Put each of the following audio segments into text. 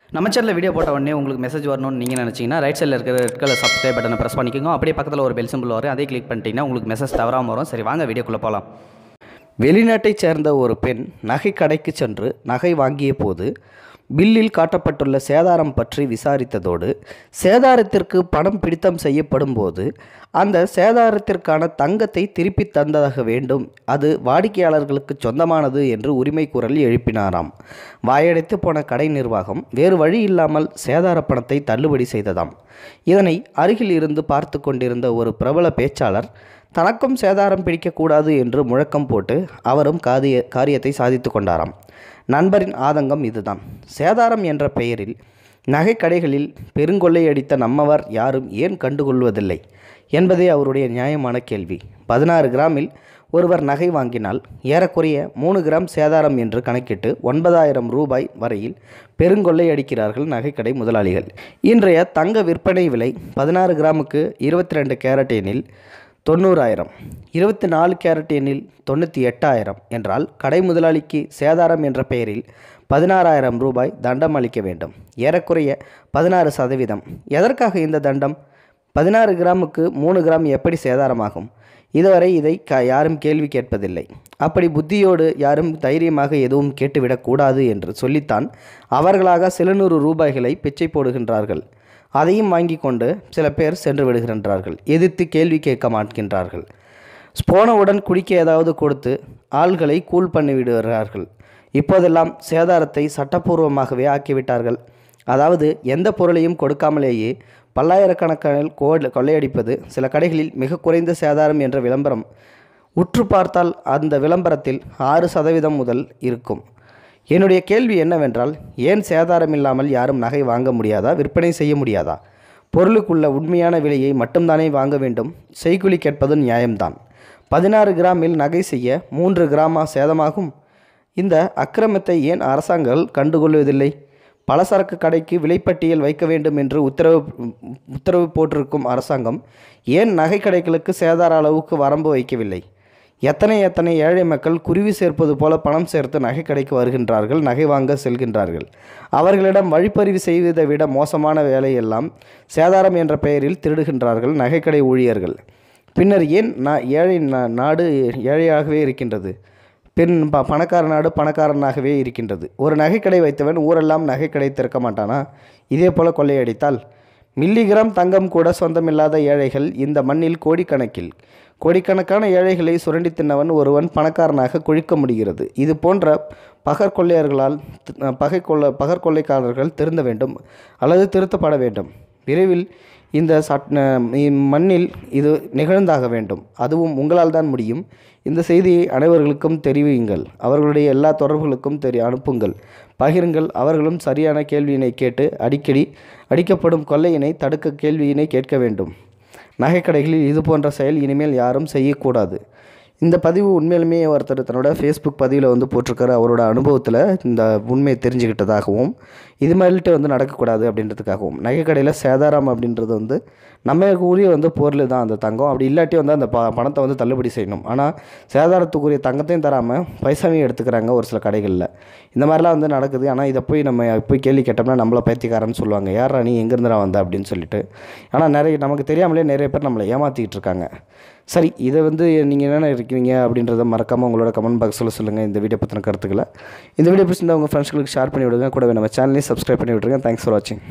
நம்ம சேனலில் வீடியோ போட்ட உடனே உங்களுக்கு மெசேஜ் வரணும்னு நீங்கள் நினச்சிங்கன்னா ரைட் சைடில் இருக்கிற ரெட் கலர் சப்ஸ்கிரைப் பட்டனை ப்ரெஸ் பண்ணிக்கோங்க அப்படியே பக்கத்தில் ஒரு பெல் சிம்பிள் வரும் அதே கிளிக் பண்ணிட்டீங்கன்னா உங்களுக்கு மெசேஜ் தவறாமல் வரும் சரி வாங்க வீடியோக்குள்ளே போகலாம் வெளிநாட்டைச் சேர்ந்த ஒரு பெண் நகை கடைக்கு சென்று நகை வாங்கிய போது பில்லில் காட்டப்பட்டுள்ள சேதாரம் பற்றி விசாரித்ததோடு சேதாரத்திற்கு பணம் பிடித்தம் செய்யப்படும் போது அந்த சேதாரத்திற்கான தங்கத்தை திருப்பி தந்ததாக வேண்டும் அது வாடிக்கையாளர்களுக்கு சொந்தமானது என்று உரிமை குரல் எழுப்பினாராம் வாயடைத்து போன கடை நிர்வாகம் வேறு வழி இல்லாமல் சேதார பணத்தை தள்ளுபடி செய்ததாம் இதனை அருகில் இருந்து பார்த்து கொண்டிருந்த ஒரு பிரபல பேச்சாளர் தனக்கும் சேதாரம் பிடிக்கக்கூடாது என்று முழக்கம் போட்டு அவரும் காரிய காரியத்தை சாதித்து கொண்டாராம் நண்பரின் ஆதங்கம் இதுதான் சேதாரம் என்ற பெயரில் நகைக்கடைகளில் பெருங்கொள்ளையடித்த நம்மவர் யாரும் ஏன் கண்டுகொள்வதில்லை என்பதே அவருடைய நியாயமான கேள்வி பதினாறு கிராமில் ஒருவர் நகை வாங்கினால் ஏறக்குறைய மூணு கிராம் சேதாரம் என்று கணக்கிட்டு ஒன்பதாயிரம் ரூபாய் வரையில் பெருங்கொள்ளை அடிக்கிறார்கள் நகைக்கடை முதலாளிகள் இன்றைய தங்க விற்பனை விலை பதினாறு கிராமுக்கு இருபத்தி ரெண்டு கேரட் எனில் தொண்ணூறாயிரம் இருபத்தி நாலு கேரட் எண்ணில் தொண்ணூற்றி எட்டாயிரம் என்றால் கடை முதலாளிக்கு சேதாரம் என்ற பெயரில் பதினாறாயிரம் ரூபாய் தண்டம் அளிக்க வேண்டும் ஏறக்குறைய பதினாறு சதவீதம் எதற்காக இந்த தண்டம் பதினாறு கிராமுக்கு மூணு கிராம் எப்படி சேதாரமாகும் இதுவரை இதை க யாரும் கேள்வி கேட்பதில்லை அப்படி புத்தியோடு யாரும் தைரியமாக எதுவும் கேட்டுவிடக்கூடாது என்று சொல்லித்தான் அவர்களாக சில நூறு ரூபாய்களை பிச்சை போடுகின்றார்கள் அதையும் வாங்கி கொண்டு சில பேர் சென்று விடுகின்றார்கள் எதிர்த்து கேள்வி கேட்க மாட்கின்றார்கள் போனவுடன் குடிக்க ஏதாவது கொடுத்து ஆள்களை கூல் பண்ணி விடுகிறார்கள் இப்போதெல்லாம் சேதாரத்தை சட்டப்பூர்வமாகவே ஆக்கிவிட்டார்கள் அதாவது எந்த பொருளையும் கொடுக்காமலேயே பல்லாயிரக்கணக்கான கோல் கொள்ளையடிப்பது சில கடைகளில் மிக குறைந்த சேதாரம் என்ற விளம்பரம் உற்று பார்த்தால் அந்த விளம்பரத்தில் ஆறு சதவீதம் முதல் இருக்கும் என்னுடைய கேள்வி என்னவென்றால் ஏன் சேதாரம் இல்லாமல் யாரும் நகை வாங்க முடியாதா விற்பனை செய்ய முடியாதா பொருளுக்குள்ள உண்மையான விலையை மட்டும்தானே வாங்க வேண்டும் செய்குலி கேட்பது நியாயம்தான் பதினாறு கிராமில் நகை செய்ய மூன்று கிராமா சேதமாகும் இந்த அக்கிரமத்தை ஏன் அரசாங்கங்கள் கண்டுகொள்வதில்லை பலசரக்கு கடைக்கு விலைப்பட்டியல் வைக்க வேண்டும் என்று உத்தரவு உத்தரவு போட்டிருக்கும் அரசாங்கம் ஏன் நகை கடைகளுக்கு சேதார அளவுக்கு வரம்பு வைக்கவில்லை எத்தனை எத்தனை ஏழை மக்கள் குருவி சேர்ப்பது போல பணம் சேர்த்து நகை கடைக்கு வருகின்றார்கள் நகை வாங்க செல்கின்றார்கள் அவர்களிடம் வழிப்பறிவு செய்வதை விட மோசமான வேலையெல்லாம் சேதாரம் என்ற பெயரில் திருடுகின்றார்கள் நகைக்கடை ஊழியர்கள் பின்னர் ஏன் நா ஏழை நா- நாடு ஏழையாகவே இருக்கின்றது பின் ப பணக்கார நாடு பணக்காரனாகவே இருக்கின்றது ஒரு நகைக்கடை வைத்தவன் ஊரெல்லாம் நகைக்கடை திறக்க மாட்டானா இதே போல கொள்ளையடித்தால் மில்லிகிராம் தங்கம் கூட சொந்தமில்லாத ஏழைகள் இந்த மண்ணில் கோடிக்கணக்கில் கோடிக்கணக்கான ஏழைகளை சுரண்டி தின்னவன் ஒருவன் பணக்காரனாக குழிக்க முடிகிறது இது போன்ற பகர் கொள்ளையர்களால் தி- பகை கொள்ள பகர் கொள்ளைக்காரர்கள் திருந்த வேண்டும் அல்லது திருத்தப்பட வேண்டும் விரைவில் இந்த சட் மண்ணில் இது நிகழ்ந்தாக வேண்டும் அதுவும் உங்களால் தான் முடியும் இந்த செய்தியை அனைவர்களுக்கும் தெரிவியுங்கள் அவர்களுடைய எல்லா தொடர்புகளுக்கும் தெரி அனுப்புங்கள் பகிருங்கள் அவர்களும் சரியான கேள்வியினை கேட்டு அடிக்கடி அடிக்கப்படும் கொள்ளையினை தடுக்க கேள்வியினை கேட்க வேண்டும் நகைக்கடைகளில் இது போன்ற செயல் இனிமேல் யாரும் செய்யக்கூடாது இந்த பதிவு உண்மையிலுமே ஒருத்தர் தன்னோட ஃபேஸ்புக் பதிவில் வந்து போட்டிருக்காரு அவரோட அனுபவத்தில் இந்த உண்மையை தெரிஞ்சுக்கிட்டதாகவும் இது மாதிரிட்டு வந்து நடக்கக்கூடாது அப்படின்றதுக்காகவும் நகைக்கடையில் சேதாரம் அப்படின்றது வந்து நம்ம கூறிய வந்து பொருள் தான் அந்த தங்கம் அப்படி இல்லாட்டி வந்து அந்த ப பணத்தை வந்து தள்ளுபடி செய்யணும் ஆனால் சேதாரத்துக்குரிய தங்கத்தையும் தராமல் பைசாவையும் எடுத்துக்கிறாங்க ஒரு சில கடைகளில் இந்த மாதிரிலாம் வந்து நடக்குது ஆனால் இதை போய் நம்ம போய் கேள்வி கேட்டோம்னா நம்மளை பைத்தியக்காரன்னு சொல்லுவாங்க யாரா நீ எங்கேருந்துடா வந்த அப்படின்னு சொல்லிட்டு ஆனால் நிறைய நமக்கு தெரியாமலே நிறைய பேர் நம்மளை ஏமாற்றிக்கிட்டு இருக்காங்க சரி இதை வந்து நீங்கள் என்னென்ன இருக்கிறீங்க அப்படின்றத மறக்காமல் உங்களோட கமெண்ட் பாக்ஸில் சொல்லுங்கள் இந்த வீடியோ பற்றின கருத்துக்களை இந்த வீடியோ பிடிச்சிருந்தா உங்கள் ஃப்ரெண்ட்ஸ்களுக்கு ஷேர் பண்ணி விடுங்க கூடவே நம்ம சேனலையும் சப்ஸ்கிரைப் பண்ணி விட்டுருங்க தேங்க்ஸ் ஃபார் வாட்சிங்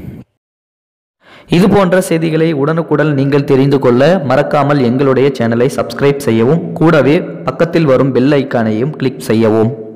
இது போன்ற செய்திகளை உடனுக்குடன் நீங்கள் தெரிந்து கொள்ள மறக்காமல் எங்களுடைய சேனலை சப்ஸ்கிரைப் செய்யவும் கூடவே பக்கத்தில் வரும் பெல் ஐக்கானையும் கிளிக் செய்யவும்